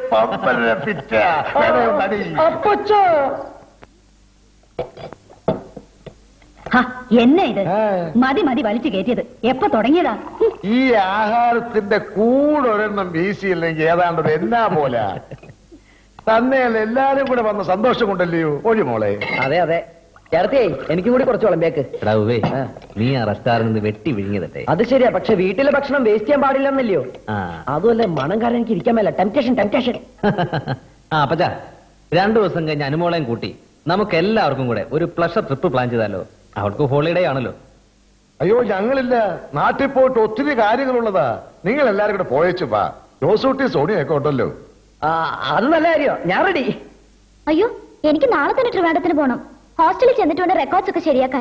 പമ്പര പിറ്റ നടി അപ്പച്ചോ ഹ, എന്നാ ഇത് മതി മതി വലിച്ചു കയറ്റിയത് എപ്പോ തുടങ്ങിയതാ ഹും, ഈ ആഹാരത്തിന്റെ കൂടെ ഒരെണ്ണം വീശിയില്ലെങ്കിൽ ഏതാണ്ട് ഒരു എന്നാ പോലെ തന്നെയല്ല എല്ലാരും കൂടെ വന്ന സന്തോഷം കൊണ്ടല്ലയോ ഒഴി മോളെ അതെ അതെ ചേർത്തിയേ എനിക്കും കൂടി കുറച്ച് വിളമ്പേക്ക് എടാ ഉവ്വേ, നീ ആ റെസ്റ്റോറന്റിൽ നിന്ന് വെട്ടി വിഴുങ്ങിയതട്ടെ അത് ശരിയാ പക്ഷെ വീട്ടിലെ ഭക്ഷണം വേസ്റ്റ് ചെയ്യാൻ പാടില്ലെന്നല്ലയോ ആ അതുമല്ല മണം കാരണം എനിക്ക് ഇരിക്കാൻ മേല ടെംപ്റ്റേഷൻ ടെംപ്റ്റേഷൻ ആ അപ്പച്ചാ രണ്ടു ദിവസം കഴിഞ്ഞ് അനുമോളെയും കൂട്ടി നമുക്ക് എല്ലാവർക്കും കൂടെ ഒരു പ്ലഷർ ട്രിപ്പ് പ്ലാൻ ചെയ്താലോ അവൾക്ക് ഹോളിഡേ ആണല്ലോ അയ്യോ ഞങ്ങളില്ല നാട്ടിൽ പോയിട്ട് ഒത്തിരി കാര്യങ്ങളുള്ളതാ നിങ്ങൾ എല്ലാരും കൂടെ പോയച്ചു വാ ജോസൂട്ടി സോണിയൊക്കെ ഉണ്ടല്ലോ അത് നല്ല കാര്യോ ഞാൻ റെഡി അയ്യോ എനിക്ക് നാളെ തന്നെ ട്രിവാൻഡത്തിന് പോണം ഹോസ്റ്റലിൽ ചെന്നിട്ട് വേണം റെക്കോർഡ്സ് ഒക്കെ ശരിയാക്കാൻ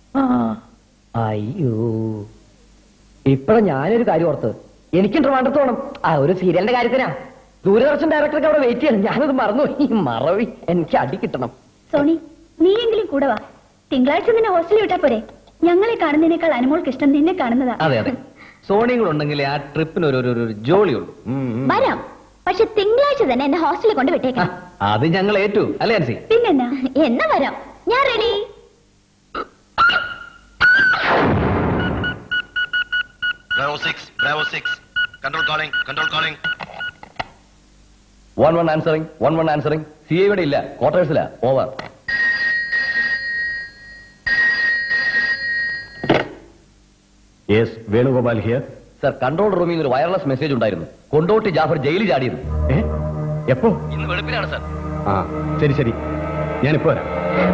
അയ്യോ ഇപ്പഴ ഞാനൊരു കാര്യം ഓർത്ത് എനിക്കും ട്രിവാൻഡ്രത്ത് പോണം ആ ഒരു സീരിയലിന്റെ കാര്യത്തിനാ ദൂരദർശൻ ഡയറക്ടർക്ക് അവിടെ വെയിറ്റ് ചെയ്യണം ഞാനത് മറന്നു ഈ മറവി എനിക്ക് അടി കിട്ടണം സോണി നീയെങ്കിലും കൂടെ വാ തിങ്കളാഴ്ച നിന്നെ ഹോസ്റ്റലിൽ വിട്ടാ പോരെ ഞങ്ങളെ കാണുന്നതിനേക്കാൾ അനുമോൾക്ക് ഇഷ്ടം നിന്നെ കാണുന്നതാ അതെ അതെ സോണിയും കൂടെ ഉണ്ടെങ്കിൽ ആ ട്രിപ്പിന് ഒരു ഒരു- ഒരു ജോളിയുള്ളൂ വരാം പക്ഷെ തിങ്കളാഴ്ച തന്നെ എന്നെ ഹോസ്റ്റലിൽ കൊണ്ട് വിട്ടേക്കാം അത് ഞങ്ങൾ ഏറ്റു അല്ലേ അൻസി പിന്നെന്നാ എന്നാ വരാം ഞാൻ ready Bravo 6, Bravo 6. Control calling, control calling. One one answering one one answering C I ഇവിടെ ഇല്ല ക്വാർട്ടേഴ്സിലാ over yes Venugopal here sir control റൂമിൽ നിന്ന് ഒരു വയർലെസ് മെസ്സേജ് ഉണ്ടായിരുന്നു കൊണ്ടോട്ടി ജാഫർ ജയിലിൽ ചാടിയത് എപ്പോ ഇന്ന് വെളുപ്പിനാണ് സർ ആ ശരി ശരി ഞാനിപ്പോ വരാം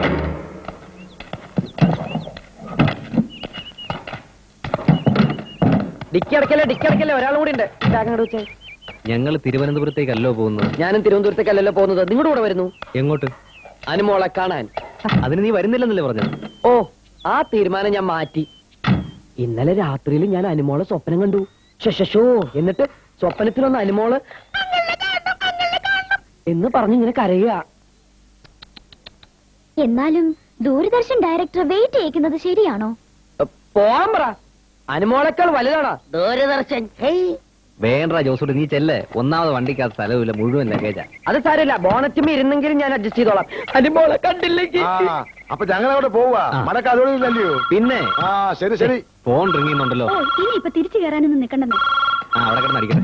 ഡിക്കി അടക്കല്ലേ ഡിക്കി അടക്കല്ലേ ഒരാളും കൂടി ഉണ്ട് ഇതാക്കങ്ങട് വെച്ചേ ഞങ്ങൾ തിരുവനന്തപുരത്തേക്കല്ലോ പോകുന്നത് ഞാനും തിരുവനന്തപുരത്തേക്കല്ലല്ലോ പോകുന്നത് നിങ്ങളുടെ കൂടെ വരുന്നു എങ്ങോട്ട് അനുമോളെ കാണാൻ അതിന് നീ വരുന്നില്ലെന്നല്ലേ പറഞ്ഞത് ഓ ആ തീരുമാനം ഞാൻ മാറ്റി ഇന്നലെ രാത്രിയിൽ ഞാൻ അനുമോളെ സ്വപ്നം കണ്ടു ശശോ എന്നിട്ട് സ്വപ്നത്തിലൊന്ന് അനുമോള് എന്ന് പറഞ്ഞിങ്ങനെ കരയുക എന്നാലും ദൂരദർശൻ ഡയറക്ടർ വെയിറ്റ് ചെയ്യിക്കുന്നത് ശരിയാണോ പോവാൻ പറ അനുമോളേക്കാൾ വലുതാണോ ദൂരദർശൻ ഹേയ് വേണ്ട ജോസൂട്ട് നീ ചെല്ലേ ഒന്നാമത് വണ്ടിക്കകത്ത് സ്ഥലമില്ല മുഴുവൻ ലഗേജാ അത് സാരമില്ല ബോണറ്റും ഇരുന്നെങ്കിലും ഞാൻ അഡ്ജസ്റ്റ് ചെയ്തോളാം അനുമോളെ കണ്ടില്ലെങ്കിൽ ആ അപ്പൊ ഞങ്ങൾ അവിടെ പോവാ മടക്ക അതോടില്ലല്ലോ പിന്നെ ആ ശരി ശരി ഫോൺ റിങ് ചെയ്യുന്നുണ്ടല്ലോ ഓ ഇനി ഇപ്പൊ തിരിച്ചു കയറാനൊന്നും നിക്കണ്ടെന്ന് ആ അവിടെ കിടന്ന് അടിക്കട്ടെ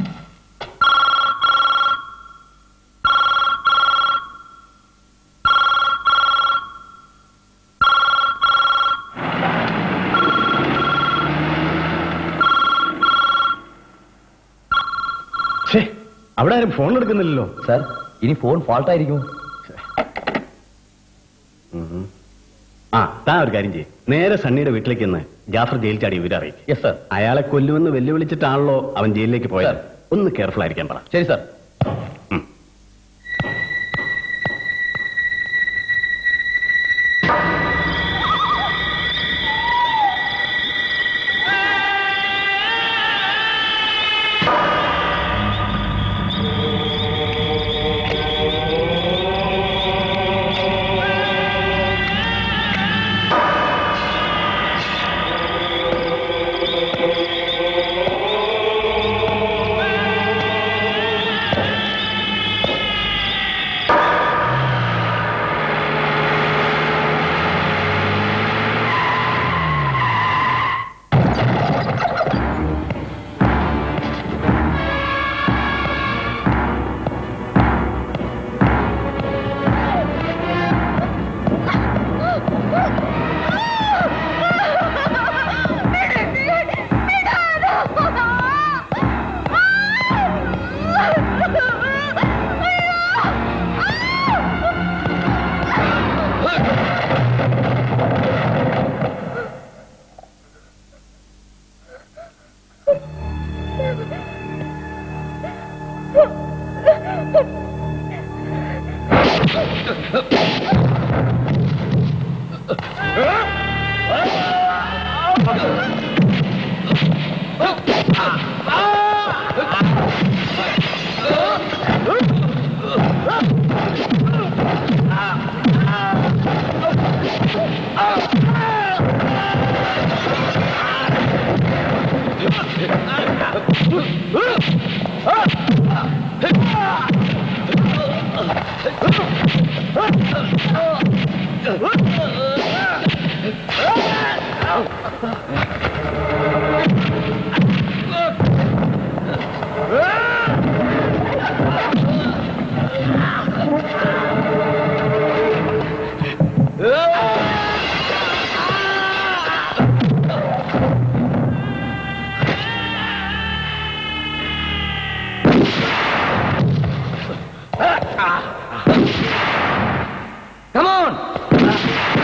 അവിടെ ആരും ഫോൺ എടുക്കുന്നില്ലല്ലോ സാർ ഇനി ഫോൺ ഫാൾട്ട് ആയിരിക്കും ആ താ ഒരു കാര്യം ചെയ്യും നേരെ സണ്ണിയുടെ വീട്ടിലേക്ക് നിന്ന് ജാഫർ ജയിൽ ചാടി വിവരം അറിയിക്കും യെസ് സാർ അയാളെ കൊല്ലുമെന്ന് വെല്ലുവിളിച്ചിട്ടാണല്ലോ അവൻ ജയിലിലേക്ക് പോയത് ഒന്ന് കെയർഫുൾ ആയിരിക്കാൻ പറ ശരി sir Ah! Come on!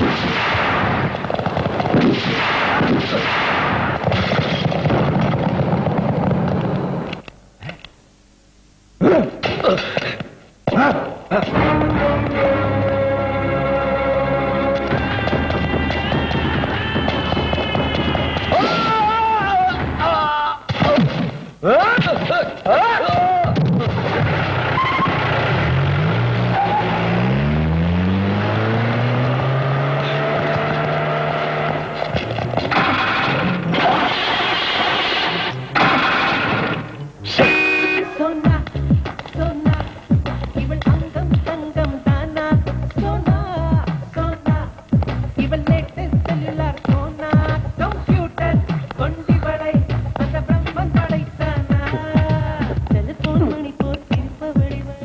Sona Sona ഇവൾ അംഗം തങ്കം താന സോന സോന ഇവൾ ലേറ്റസ്റ്റ് സെല്ലുലാർ സോന കമ്പ്യൂട്ടർ കൊണ്ടിവളை அந்த பிரம்மன் படைத்தானா டெலிபோன் மணி போல் இருப்பவழிவள்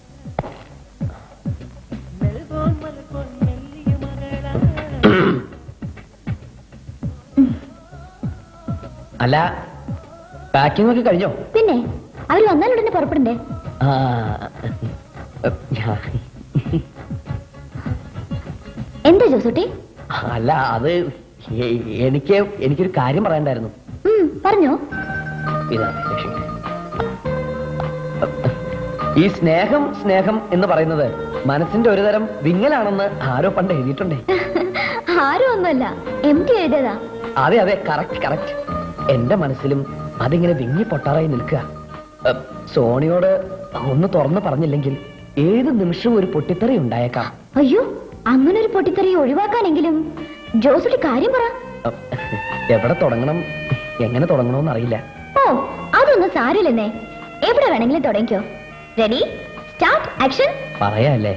மெல்போன் மலர்போன் மெல்லிய மகளா അല്ല പാക്കിംഗ് ഒക്കെ കഴിഞ്ഞോ പിന്നെ അവര് വന്നാൽ ഉടനെ പുറപ്പെടണ്ടേ ആ ഞാൻ- എന്താ ജോസൂട്ടി അല്ല അത് എ- എനിക്ക് എനിക്കൊരു കാര്യം പറയണ്ടായിരുന്നു ഉം, പറഞ്ഞോ ഇതാ രക്ഷിക്ക്. ഈ സ്നേഹം സ്നേഹം എന്ന് പറയുന്നത് മനസ്സിന്റെ ഒരു തരം വിങ്ങലാണെന്ന് ആരോ പണ്ട് എഴുതിയിട്ടുണ്ടേ ആരും ഒന്നുമല്ല എം ടി എഴുതിയതാ അതെ അതെ കറക്റ്റ് കറക്റ്റ് എന്റെ മനസ്സിലും അതിങ്ങനെ വിങ്ങി പൊട്ടാറായി നിൽക്കുക അ, സോണിയോട് ഒന്ന് തുറന്നു പറഞ്ഞില്ലെങ്കിൽ ഏത് നിമിഷവും ഒരു പൊട്ടിത്തെറി ഉണ്ടായേക്കാം അയ്യോ അങ്ങനെ ഒരു പൊട്ടിത്തെറി ഒഴിവാക്കാനെങ്കിലും ജോസൂട്ടി കാര്യം പറ അ, എവിടെ തുടങ്ങണം എങ്ങനെ തുടങ്ങണമെന്ന് അറിയില്ല ഓ അതൊന്നും സാരില്ലെന്നേ എവിടെ വേണമെങ്കിലും തുടങ്ങിക്കോ റെഡി സ്റ്റാർട്ട് ആക്ഷൻ പറയാല്ലേ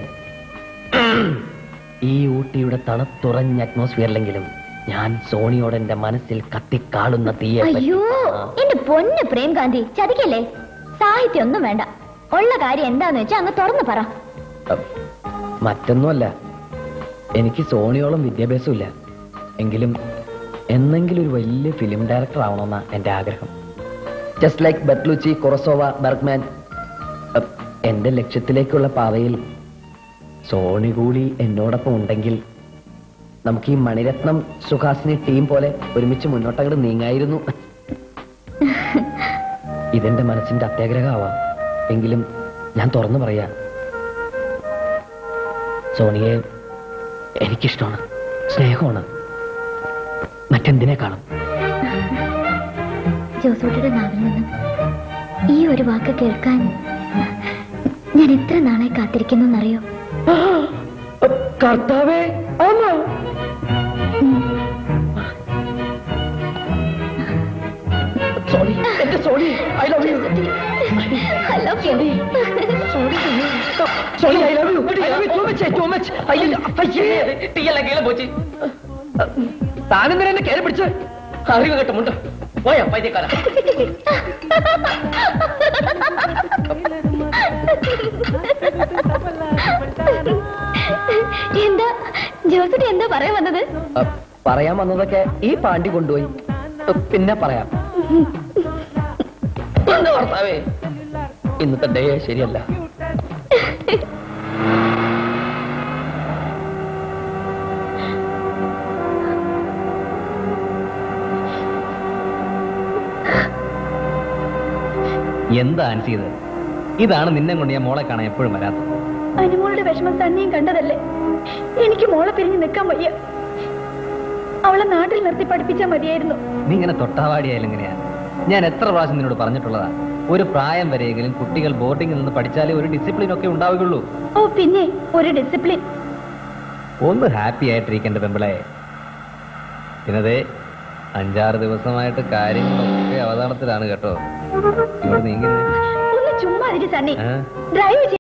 ഈ ഊട്ടിയുടെ തണുത്തുറഞ്ഞ അറ്റ്മോസ്ഫിയറിലെങ്കിലും ഞാൻ സോണിയോട് എന്റെ മനസ്സിൽ കത്തിക്കാളുന്ന തീയെ പറ്റി- അയ്യോ ആ. എന്റെ പൊന്ന് പ്രേംകാന്തി ചതിക്കല്ലേ സാഹിത്യം ഒന്നും വേണ്ട ഉള്ള കാര്യം എന്താന്ന് വെച്ചാ അങ്ങ് തുറന്നു പറ അഹ് മറ്റൊന്നുമല്ല എനിക്ക് സോണിയോളം വിദ്യാഭ്യാസമില്ല എങ്കിലും എന്നെങ്കിലും ഒരു വലിയ ഫിലിം ഡയറക്ടർ ആവണമെന്ന എന്റെ ആഗ്രഹം just like Bertolucci Kurosawa Bergman ah എന്റെ ലക്ഷ്യത്തിലേക്കുള്ള പാതയിൽ സോണി കൂടി എന്നോടൊപ്പം ഉണ്ടെങ്കിൽ നമുക്ക് ഈ മണിരത്നം സുഹാസിനി ടീം പോലെ ഒരുമിച്ച് മുന്നോട്ടങ്ങോട്ട് നീങ്ങായിരുന്നു ഇതെന്റെ മനസ്സിന്റെ അത്യാഗ്രഹമാവാം എങ്കിലും ഞാൻ തുറന്നു പറയാ സോണിയെ എനിക്കിഷ്ടമാണ് സ്നേഹമാണ് മറ്റെന്തിനേക്കാളും ജോസൂട്ടിയുടെ നാവിൽ നിന്നും ഈ ഒരു വാക്ക് കേൾക്കാൻ ഞാൻ എത്ര നാളെ കാത്തിരിക്കുന്നു എന്നറിയോ കർത്താവേ സോണി എന്റെ Soni I love you I love you. Soni I love you I love you too much too much അയ്യോ അയ്യേ തീയല്ല കീഴെ പോച്ച് താനെന്തിനാ എന്നെ കയറി പിടിച്ച് അറിവ് കേട്ടുമുണ്ട് പോയാ പൈതക്കാരാ എന്താ ജോസൂട്ടി എന്താ പറയാൻ വന്നത് അ, പറയാൻ വന്നതൊക്കെ ഈ പാണ്ടി കൊണ്ടുപോയി അ, പിന്നെ പറയാം എന്റെ ഭർത്താവേ ഇന്നത്തെ ഡേ ശരിയല്ല എന്താ ആൻസി ഇത് ഇതാണ് നിന്നെ കൊണ്ട് ഞാൻ മോളെ കാണാൻ എപ്പോഴും വരാത്തത് അനുമോളുടെ വിഷമം തന്നെയും കണ്ടതല്ലേ എനിക്ക് മോളെ പിരിഞ്ഞ് നിൽക്കാൻ വയ്യ അവളെ നാട്ടിൽ നിർത്തി പഠിപ്പിച്ചാൽ മതിയായിരുന്നു നീ ഇങ്ങനെ തൊട്ടാവാടിയായാലും എങ്ങനെയാ ഞാൻ എത്ര പ്രാവശ്യം നിന്നോട് പറഞ്ഞിട്ടുള്ളതാ ഒരു പ്രായം വരെയെങ്കിലും കുട്ടികൾ ബോർഡിങ്ങിൽ നിന്ന് പഠിച്ചാലേ ഒരു ഡിസിപ്ലിൻ ഒക്കെ ഉണ്ടാവുകയുള്ളൂ ഓ പിന്നെ ഒരു ഡിസിപ്ലിൻ ഒന്ന് ഹാപ്പി ആയിട്ടിരിക്കേണ്ട പെമ്പിളെ പിന്നതേ അഞ്ചാറ് ദിവസമായിട്ട് കാര്യങ്ങളൊക്കെ അവതാളത്തിലാണ് കേട്ടോ ഇവിടെ നീങ്ങുന്നേ ഒന്ന് ചുമ്മാ അതിരി സണ്ണി ആ? ഡ്രൈവ്